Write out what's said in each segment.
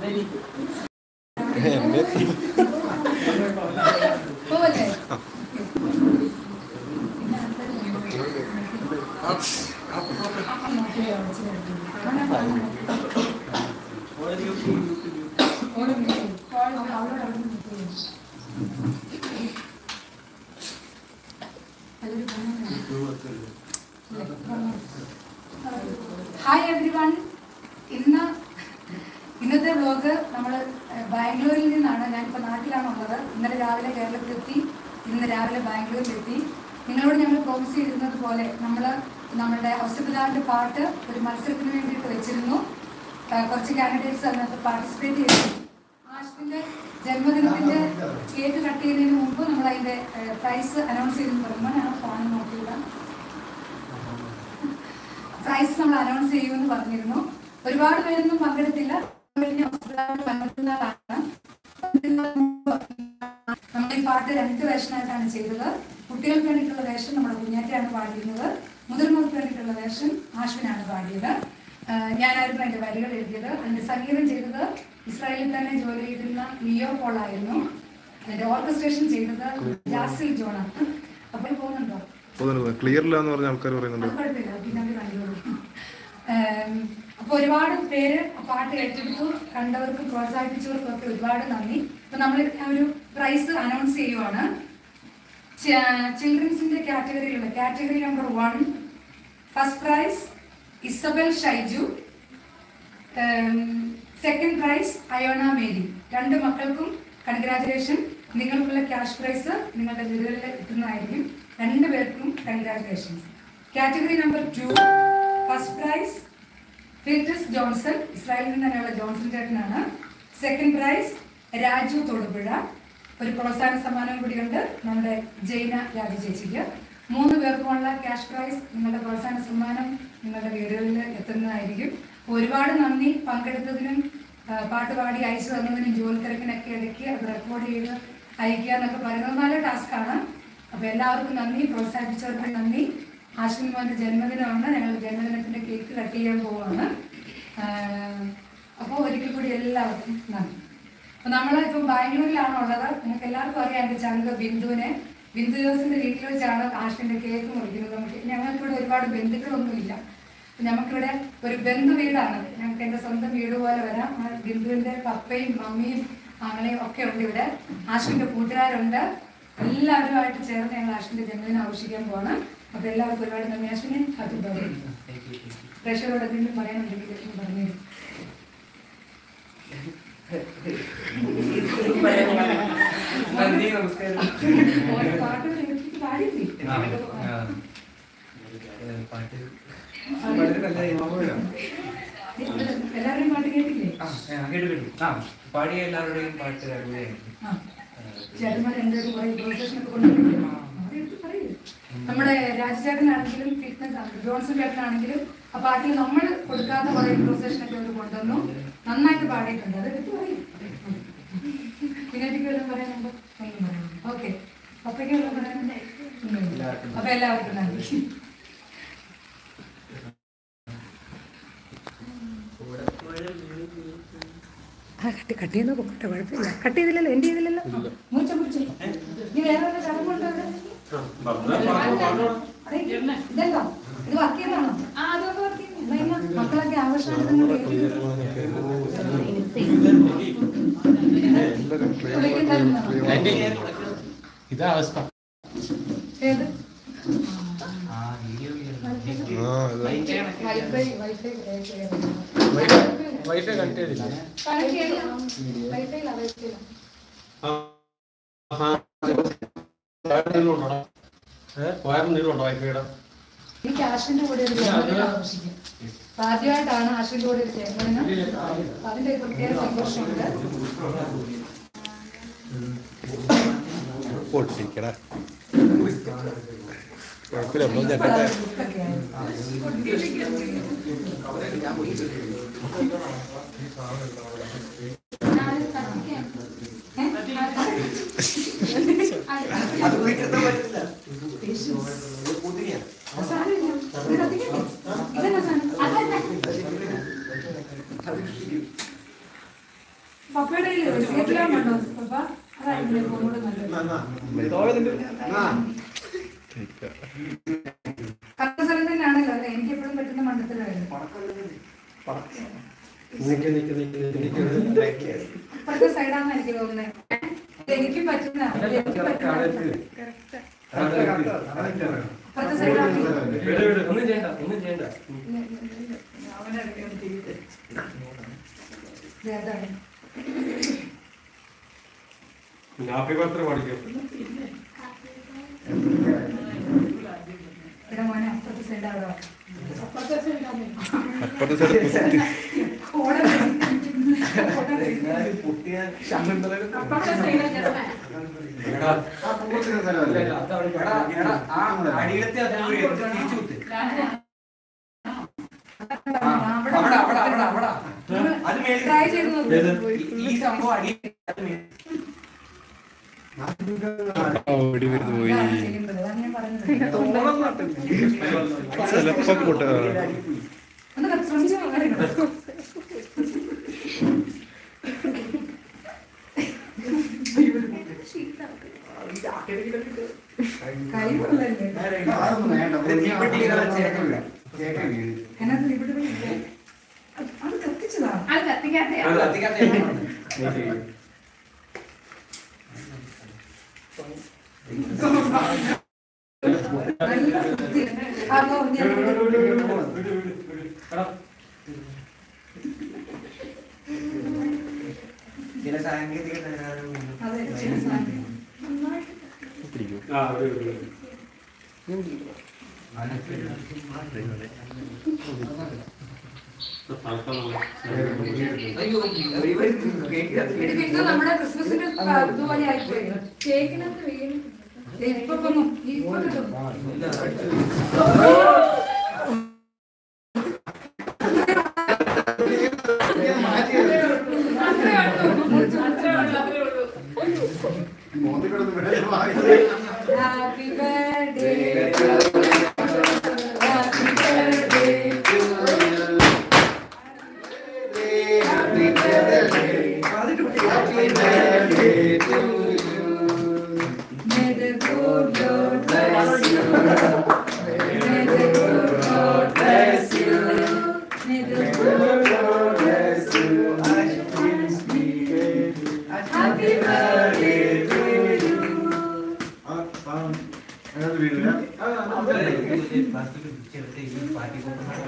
എന്നെ പോവല്ലേ hi every one ഇന്ന് ഇന്നത്തെ വ്ലോഗ് നമ്മൾ ബാംഗ്ലൂരിൽ നിന്നാണ് ഞാനിപ്പോൾ നാട്ടിലാണുള്ളത് ഇന്നലെ രാവിലെ കേരളത്തിലെത്തി ഇന്ന് രാവിലെ ബാംഗ്ലൂരിലെത്തി നിങ്ങളോട് ഞങ്ങൾ പ്രോമിസ് ചെയ്തിരുന്നത് പോലെ നമ്മൾ നമ്മുടെ ഔഷധപിതാവിൻ്റെ പാട്ട് ഒരു മത്സരത്തിന് വേണ്ടിയിട്ട് വെച്ചിരുന്നു ആ, കുറച്ച് കാൻഡിഡേറ്റ്സ് അതിനകത്ത് പാർട്ടിസിപ്പേറ്റ് ചെയ്തു ആഷിന്റെ ജന്മദിനത്തിന്റെ കേക്ക് കട്ട് ചെയ്യുന്നതിന് മുമ്പ് നമ്മൾ അതിന്റെ പ്രൈസ് അനൗൺസ് ചെയ്തെന്ന് പറയുമ്പോൾ ഞാൻ ഫോൺ നോക്കിയിടാം പ്രൈസ് നമ്മൾ അനൗൺസ് ചെയ്യുമെന്ന് പറഞ്ഞിരുന്നു ഒരുപാട് പേരൊന്നും പങ്കെടുത്തില്ല കഴിഞ്ഞ ഹോസ്പിറ്റലിൽ പങ്കെടുക്കുന്നതാണ് നമ്മൾ ഈ പാട്ട് രണ്ട് വേഷനായിട്ടാണ് ചെയ്തത് കുട്ടികൾക്ക് വേണ്ടിയിട്ടുള്ള വേഷം നമ്മുടെ കുഞ്ഞാറ്റയാണ് പാടിയിരുന്നത് മുതിർന്നവർക്ക് വേണ്ടിയിട്ടുള്ള വേഷം ആശ്വിനാണ് പാടിയത് ആഹ് ഞാനായിരുന്നു അതിന്റെ വരികൾ എഴുതിയത് അതിന്റെ സംഗീതം ചെയ്തത് ഇസ്രായേലിൽ തന്നെ ജോലി ചെയ്തിരുന്ന ലിയോ പോൾ ആയിരുന്നു അതിന്റെ ഓർക്കസ്ട്രേഷൻ ചെയ്തത് ജാസിൽ ജോണാണ് അപ്പോൾ പോകുന്നുണ്ടോ തോന്നുന്നത് ക്ലിയർ എന്ന് പറഞ്ഞ ആൾക്കാർ പറയുന്നുണ്ട് അത് കുഴപ്പമില്ല പിന്നെ അവര് കണ്ടോളും ഏം, അപ്പൊ ഒരുപാട് പേര് ആ പാട്ട് ഏറ്റെടുത്തു കണ്ടവർക്കും പ്രോത്സാഹിപ്പിച്ചവർക്കും ഒക്കെ ഒരുപാട് നന്ദി അപ്പൊ നമ്മൾ ഒരു പ്രൈസ് അനൗൺസ് ചെയ്യുവാണ് ചിൽഡ്രൻസിന്റെ കാറ്റഗറിയിലുള്ള category number one first prize Isabel Shaiju second prize Ayona Mary രണ്ട് മക്കൾക്കും കൺഗ്രാറ്റുലേഷൻ നിങ്ങൾക്കുള്ള ക്യാഷ് പ്രൈസ് നിങ്ങളുടെ വീടുകളിൽ എത്തുന്നതായിരിക്കും രണ്ട് പേർക്കും congratulations category number two first prize ഫിൽറ്റസ് ജോൺസൺ ഇസ്രായേലിൽ നിന്ന് തന്നെയുള്ള ജോൺസൺ ചേട്ടനാണ് സെക്കൻഡ് പ്രൈസ് രാജു തൊടുപുഴ ഒരു പ്രോത്സാഹന സമ്മാനം കൂടിയുണ്ട് നമ്മുടെ ജൈന രാജു ചേച്ചിക്ക് മൂന്ന് പേർക്കുമുള്ള ക്യാഷ് പ്രൈസ് നിങ്ങളുടെ പ്രോത്സാഹന സമ്മാനം നിങ്ങളുടെ വീടുകളിൽ എത്തുന്നതായിരിക്കും ഒരുപാട് നന്ദി പങ്കെടുത്തതിനും ആ, പാട്ട് പാടി അയച്ചു തന്നതിനും ജോലി തിരക്കിനൊക്കെ ഇടയ്ക്ക് അത് റെക്കോർഡ് ചെയ്ത് അയക്കുക എന്നൊക്കെ പറയുന്നത് നല്ല ടാസ്ക്കാണ് അപ്പോൾ എല്ലാവർക്കും നന്ദി പ്രോത്സാഹിപ്പിച്ചവർക്ക് നന്ദി ആശ്വിൻ മോന്റെ ജന്മദിനമാണ് ഞങ്ങൾ ജന്മദിനത്തിന്റെ കേക്ക് കട്ട് ചെയ്യാൻ പോവാണ് അപ്പോൾ ഒരിക്കൽ കൂടി എല്ലാവർക്കും നന്ദി അപ്പൊ നമ്മൾ ഇപ്പം ബാംഗ്ലൂരിലാണ് ഉള്ളത് നിങ്ങൾക്ക് എല്ലാവർക്കും അറിയാം എൻ്റെ ചാനൽ ബിന്ദുവിനെ ബിന്ദു ജോസിന്റെ വീട്ടിൽ വെച്ചാണ് ആഷിന്റെ കേക്ക് മുറിക്കുന്നത് നമുക്ക് ഞങ്ങൾക്കിവിടെ ഒരുപാട് ബന്ധുക്കളൊന്നുമില്ല അപ്പൊ നമുക്കിവിടെ ഒരു ബന്ധു വീടാണ് ഞങ്ങൾക്ക് എൻ്റെ സ്വന്തം വീട് പോലെ വരാം ആ ബിന്ദുവിന്റെ പപ്പയും മമ്മിയും ആങ്ങളെയും ഒക്കെ ഉണ്ട് ഇവിടെ ആഷിന്റെ കൂട്ടുകാരുണ്ട് എല്ലാവരുമായിട്ട് ചേർന്ന് ഞങ്ങൾ ആഷിന്റെ ജന്മദിനം ആഘോഷിക്കാൻ പോവാണ് അപ്പൊ എല്ലാവർക്കും ഒരുപാട് നന്ദി ആഷിനെ ഹാപ്പി ബർത്ത്ഡേ പ്രേക്ഷകരോട് എന്തെങ്കിലും പറയാനുണ്ടെങ്കിൽ ഒന്ന് പറഞ്ഞു നന്ദി നമസ്കാരം ഓരോ പാട്ടുകൾ എനിക്ക് പാടിയില്ലേ പാട്ട് വളരെ നല്ല ഇമാമുകളാണ്. എല്ലാവരും പാട്ട് കേട്ടില്ലേ ആ, ആ, കേട്ടു കേട്ടു ആ പാടിയ എല്ലാവരുടെയും പാട്ട് അടിപൊളിയായിരുന്നു ആ. ചേട്ടന്മാർ രണ്ടുപേരും കുറെ പ്രോസഷൻ ഒക്കെ കൊണ്ടുവരില്ലേ അതെടുത്ത് പറയൂ നമ്മുടെ രാജചേട്ടനാണെങ്കിലും ഫിറ്റ്നസ് ആണ് ജോൺസൺ ചേട്ടനാണെങ്കിലും ആ പാട്ടിൽ നമ്മൾ കൊടുക്കാത്ത കുറെ പ്രോസഷൻ ഒക്കെ അവർ കൊണ്ടുവന്നു നന്നായിട്ട് പാടിയിട്ടുണ്ട് അത് എടുത്ത് പറയും ഇതിനെനിക്ക് വല്ലതും പറയാനുണ്ടോ ഒന്നും പറയാനില്ല ഓക്കെ പപ്പയ്ക്ക് വല്ലതും പറയാനുണ്ടോ ഒന്നുമില്ല. അപ്പൊ എല്ലാവർക്കും നന്ദി ആ കട്ട് കട്ട് ചെയ്യുന്ന പൊക്കട്ടെ കുഴപ്പമില്ല കട്ട് ചെയ്തില്ലല്ലോ എൻ്റെ ചെയ്തില്ലല്ലോ മൂച്ച മുറിച്ച് നീ വേറെ വല്ല ചടങ്ങുണ്ടോ ഇവിടെ? അതെ, ഇതല്ലോ ഇത് വർക്ക് ചെയ്താണോ എന്നാ ഇന്ന് മക്കളൊക്കെ ആവശ്യമായിട്ട് ഇതാ അവസ്ഥ ഏത് ആ വീഡിയോ ആ ഇത് വൈഫൈ വൈഫൈ വൈഫൈ കട്ട് ചെയ്തില്ല വൈഫൈയിലാ വൈഫൈയിലാ വയറിന് നീളമുണ്ടോ വൈഫൈയുടെ എനിക്ക് ആഷിന്റെ കൂടെ ഒരു ജന്മദിനം ആഘോഷിക്കും അപ്പൊ ആദ്യമായിട്ടാണ് ആഷിന്റെ കൂടെ ഒരു ജന്മദിനം അപ്പൊ അതിന്റെ ഒരു പ്രത്യേക സന്തോഷമുണ്ട് പൊട്ടിക്കട കുഴപ്പമില്ല നമ്മൾ ഞെട്ടട്ടെ പപ്പയുടെ കയ്യിൽ വിയറ്റ്നാമുണ്ടോ പപ്പ അതായിരുന്നു ഇപ്പോൾ കൂടെ നല്ലത് കറക്റ്റ് സ്ഥലം തന്നെയാണല്ലോ അല്ലേ എനിക്ക് എപ്പോഴും പറ്റുന്ന മണ്ടത്തിലായിരുന്നു നിക്ക് നിക്ക് നിക്ക് നിക്ക് നിക്ക്. അപ്പുറത്തെ സൈഡാണെന്ന് എനിക്ക് തോന്നുന്നത് എനിക്കും പറ്റുന്ന എനിക്ക് പറ്റുന്ന അപ്പുറത്തെ സൈഡാണ് വിട് വിട് ഒന്നും ചെയ്യണ്ട ഒന്നും ചെയ്യണ്ട അതാണ് ഹാപ്പി ബർത്ത്ഡേ പാടിക്കും ഇവിടെ മോനെ അപ്പുറത്തെ സൈഡ് അവിടെ വാ. അപ്പുറത്തെ സൈഡാണ് അപ്പുറത്തെ സൈഡ് കുത്തി ഓടെ അപ്പുറത്തെ സൈഡ് എടാ അടിയിലത്തെ അതിനൂടെ എടുത്ത് തിരിച്ചു കുത്ത് അവിടെ അവിടെ അവിടെ അവിടെ അത് മേളിൽ ട്രൈ ചെയ്ത് നോക്കൂ ഈ- ഈ സംഭവം അടിയിൽ അത് മേളിൽ. ഓടി വരുന്നു പോയി ഇതാണ് ചെയ്യുന്നത്. അതാണ് ഞാൻ പറഞ്ഞത്. ചിലപ്പോ കൂട്ട ഒന്ന് ശ്രമിച്ചു നോക്കണം കഴിവുള്ളല്ലേ ഇത് തീപ്പെട്ടി ഇങ്ങനെ ചേർക്കില്ല. അതിനകത്ത് ഇവിടെ ഇവിടെ അത് കത്തിച്ചതാ അത് കത്തിക്കാത്ത അത് കത്തിക്കാത്ത എണ്ണമാണ്. നല്ല വൃത്തി. അതോ ഞാൻ ചില സാങ്കേതിക തകരാറുകൾ ഉണ്ട്. അതെ ചില സാധനം ആ വിട് വിട് അയ്യോ ഇവർ കേക്ക് ഇത് പിന്നെ നമ്മുടെ ക്രിസ്മസിന്റെ ഇതുപോലെ ആയിപ്പോയി കേക്കിനകത്ത് വീണ് ദേ, ഇപ്പൊ പൊങ്ങും. ഇപ്പൊ കിട്ടും അത്രേ ഉള്ളൂ അത്രേ ഉള്ളൂ അത്രേ ഉള്ളൂ Happy birthday to you. Happy birthday to you. Happy birthday. May the good Lord bless you. May the good Lord bless you. May the good Lord bless you. Happy birthday to you. ചെറുത്തെ ഈ party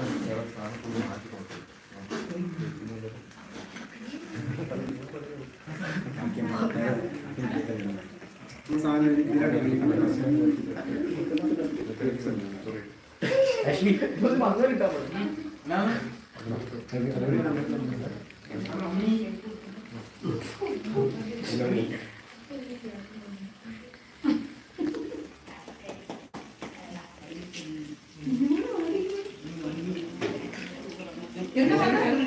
എന്താ പറഞ്ഞത്?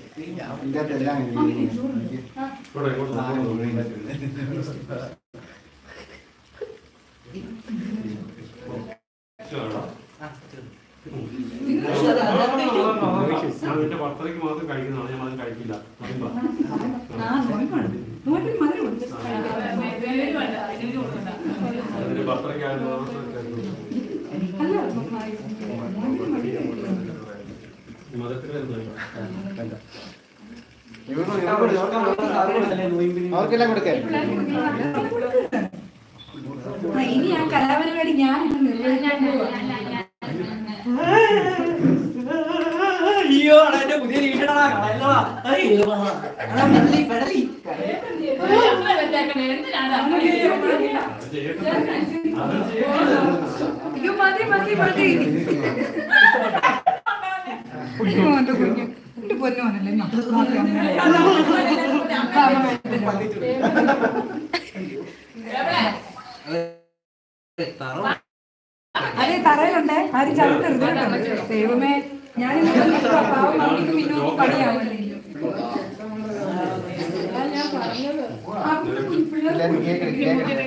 ഇവിടെ ഇങ്ങോട്ട് നോക്ക്. ഇഷ്ടമാണോ? നിങ്ങൾ ഞാൻ നിന്റെ ബർത്ത്ഡേക്ക് മാത്രം കഴിക്കുന്നതാണ് ഞാൻ അത് കഴിക്കില്ല അതുകൊണ്ടാ. ആ, നോയമ്പാണ്. നോയമ്പിന് മധുരമുണ്ട്. വേലും വേണ്ട ഇതിന് കൊടുക്കണ്ട അതിന്റെ ബർത്ത്ഡേക്ക് ആയത് മാത്രം കഴിക്കുന്നു. അല്ല, നോയമ്പിന് മധുരമുണ്ട്. മതത്തിൽ എന്താ അവർക്കെല്ലാം കൊടുക്കാൻ ആ, ഇനി ആ കലാപരിപാടി ഞാൻ നിർവഹിക്കാൻ പോവാ. അയ്യോ എന്റെ പുതിയ വീടാ ഞങ്ങളെ വെച്ചേക്കണേ എന്തിനാണ് അങ്ങനെ അയ്യോ മതി മതി മതി കുഞ്ഞു മോന്റെ കുഞ്ഞു എന്റെ പൊന്നു മോനല്ലേ എന്നാ, നോക്ക് അമ്മേ. ആ, അമ്മ വേണ്ട. അതെ തറയിലുണ്ടേ ആരും ചവിട്ടരുത് കേട്ടോ ദൈവമേ ഞാനിന്ന് പാവം മമ്മിക്ക് മിന്നോക്ക് പണിയാവല്ലേ ആ, പിന്നെ കുഞ്ഞ് പിള്ളേർക്ക് എല്ലാരും കേക്ക് കുഞ്ഞ് കേക്ക്